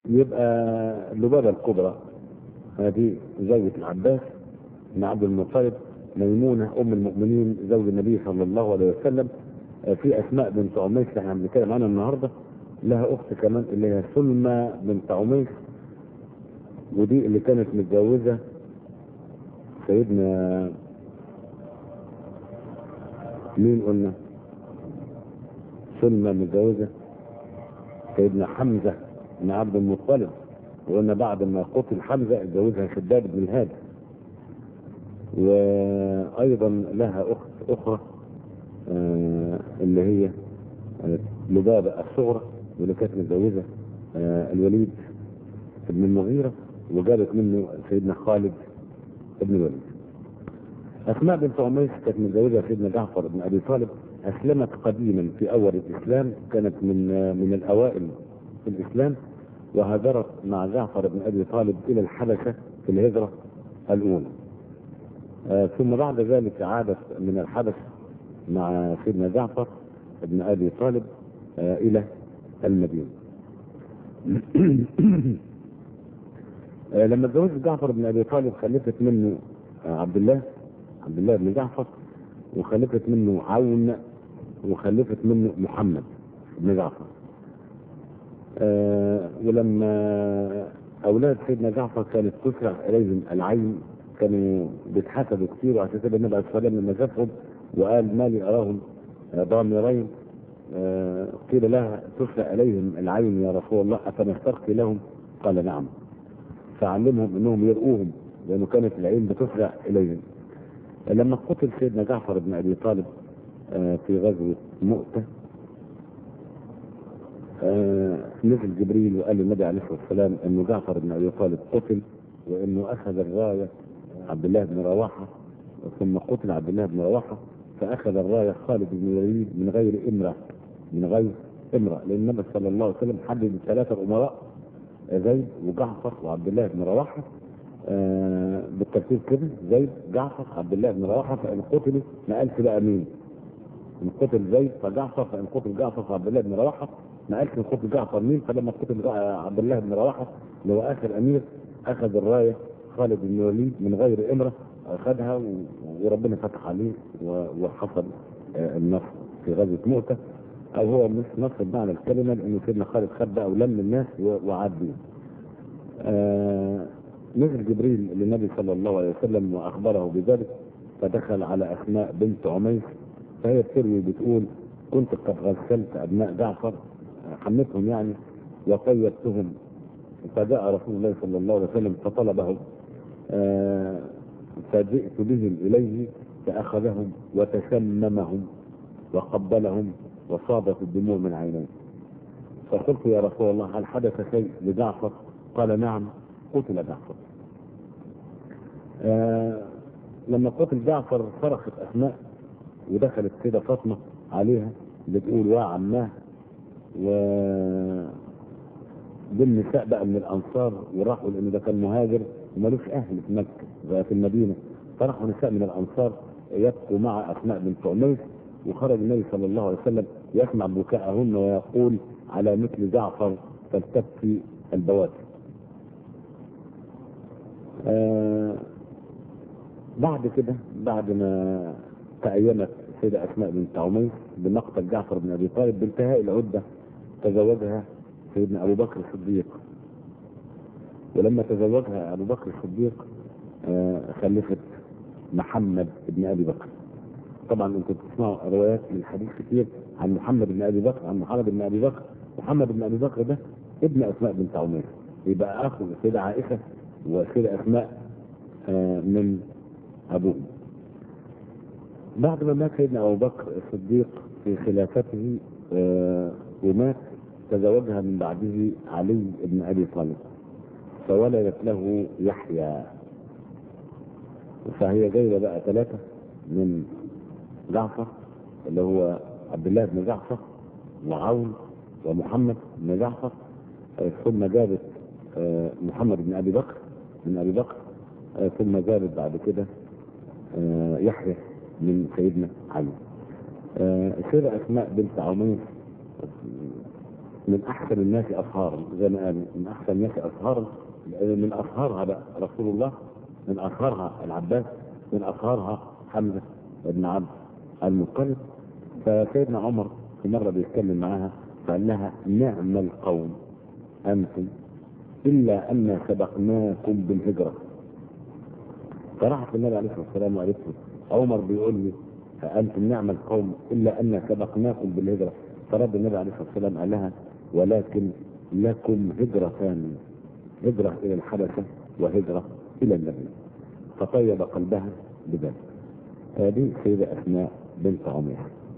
يبقى لبابة الكبرى هذه زوجة العباس بن عبد المطلب ميمونة أم المؤمنين زوج النبي صلى الله عليه وسلم في أسماء بنت عميس اللي احنا بنتكلم عنها النهارده لها أخت كمان اللي هي سلمى بنت عميس ودي اللي كانت متجوزة سيدنا مين قلنا سلمى متجوزة سيدنا حمزة بن عبد المطلب وقلنا بعد ما قتل حمزة اتجوزها شداد بن الهاد وأيضا لها أخت أخرى آه اللي هي آه لبابة الصغرى واللي كانت متجوزة آه الوليد بن المغيرة وجابت منه سيدنا خالد بن الوليد أسماء بنت عميس كانت متجوزة سيدنا جعفر بن أبي طالب أسلمت قديما في أول الإسلام كانت من من الأوائل في الإسلام وهاجرت مع جعفر بن أبي طالب إلى الحبشة في الهجرة الأولى آه ثم بعد ذلك عادت من الحبش مع سيدنا جعفر بن أبي طالب آه إلى المدينة آه لما اتجوزت جعفر بن أبي طالب خلفت منه عبد الله عبد الله بن جعفر وخلفت منه عون وخلفت منه محمد بن جعفر آه ولما اولاد سيدنا جعفر كانت تسرع اليهم العين كانوا بيتحسدوا كتير وعشان كده النبي عليه الصلاه والسلام لما شافهم وقال ما لي اراهم ضامرين آه قيل لها تسرع اليهم العين يا رسول الله افنسترقي لهم قال نعم فعلمهم انهم يرؤوهم لانه كانت العين بتسرع اليهم لما قتل سيدنا جعفر بن ابي طالب آه في غزوه مؤته آه نزل جبريل وقال للنبي عليه الصلاه والسلام انه جعفر بن ابي طالب قتل وانه اخذ الرايه عبد الله بن رواحه ثم قتل عبد الله بن رواحه فاخذ الرايه خالد بن الوليد من غير امراه من غير امراه لان النبي صلى الله عليه وسلم حدد ثلاثه امراء زيد وجعفر وعبد الله بن رواحه آه بالترتيب كده زيد جعفر عبد الله بن رواحه فان قتلوا ما قالش بقى مين ان قتل زيد فجعفر فان قتل جعفر فعبد الله بن رواحه ما قالش ان قتل جعفر مين فلما قتل عبد الله بن رواحه اللي هو اخر امير اخذ الرايه خالد بن الوليد من غير امره اخذها وربنا فتح عليه وحصل آه النصر في غزوه مؤته او هو مش نصر بمعنى الكلمه لانه سيدنا خالد خد بقى ولم الناس وعاد بيهم. آه نزل جبريل للنبي صلى الله عليه وسلم واخبره بذلك فدخل على اسماء بنت عميس فهي بتروي بتقول كنت قد غسلت ابناء جعفر حمتهم يعني وطيبتهم فجاء رسول الله صلى الله عليه وسلم فطلبهم آه فجئت بهم اليه فاخذهم وتشممهم وقبلهم وصابت الدموع من عينيه فقلت يا رسول الله هل حدث شيء لجعفر قال نعم قتل جعفر آه لما قتل جعفر صرخت اسماء ودخلت كده فاطمه عليها بتقول وا عماه و دول نساء بقى من الانصار وراحوا لان ده كان مهاجر ومالوش اهل في مكه في المدينه فراحوا نساء من الانصار يبقوا مع اسماء بنت عميس وخرج النبي صلى الله عليه وسلم يسمع بكاءهن ويقول على مثل جعفر فلتبكي البواتر آه بعد كده بعد ما تأيمت السيدة أسماء بنت عميس بمقتل جعفر بن أبي طالب بانتهاء العدة تزوجها سيدنا أبو بكر الصديق ولما تزوجها أبو بكر الصديق آه خلفت محمد بن أبي بكر طبعا انتم بتسمعوا روايات من الحديث كتير عن محمد بن ابي بكر عن محمد بن ابي بكر محمد بن ابي بكر ده ابن اسماء بنت عمير يبقى اخو السيده عائشه والسيده اسماء آه من ابوه بعد ما مات سيدنا ابو بكر الصديق في خلافته آه ومات تزوجها من بعده علي بن ابي طالب فولدت له يحيى فهي جايبه بقى ثلاثه من جعفر اللي هو عبد الله بن جعفر وعون ومحمد بن جعفر ثم جابت محمد بن ابي بكر من ابي بكر ثم جابت بعد كده يحيى من سيدنا علي السيدة أسماء بنت عميس من احسن الناس اظهارا زي ما قالوا من احسن الناس اظهارا من اظهارها بقى رسول الله من اظهارها العباس من اظهارها حمزه بن عبد المطلب فسيدنا عمر في مره بيتكلم معاها فقال لها نعم القوم انتم الا ان سبقناكم بالهجره فراحت النبي عليه الصلاه والسلام وقالت له عمر بيقول لي فانتم نعم القوم الا ان سبقناكم بالهجره فرد النبي عليه الصلاه والسلام قال لها ولكن لكم هجرتان هجره الى الحبشه وهجره الى المدينه فطيب قلبها بذلك هذه السيده اسماء بنت عمير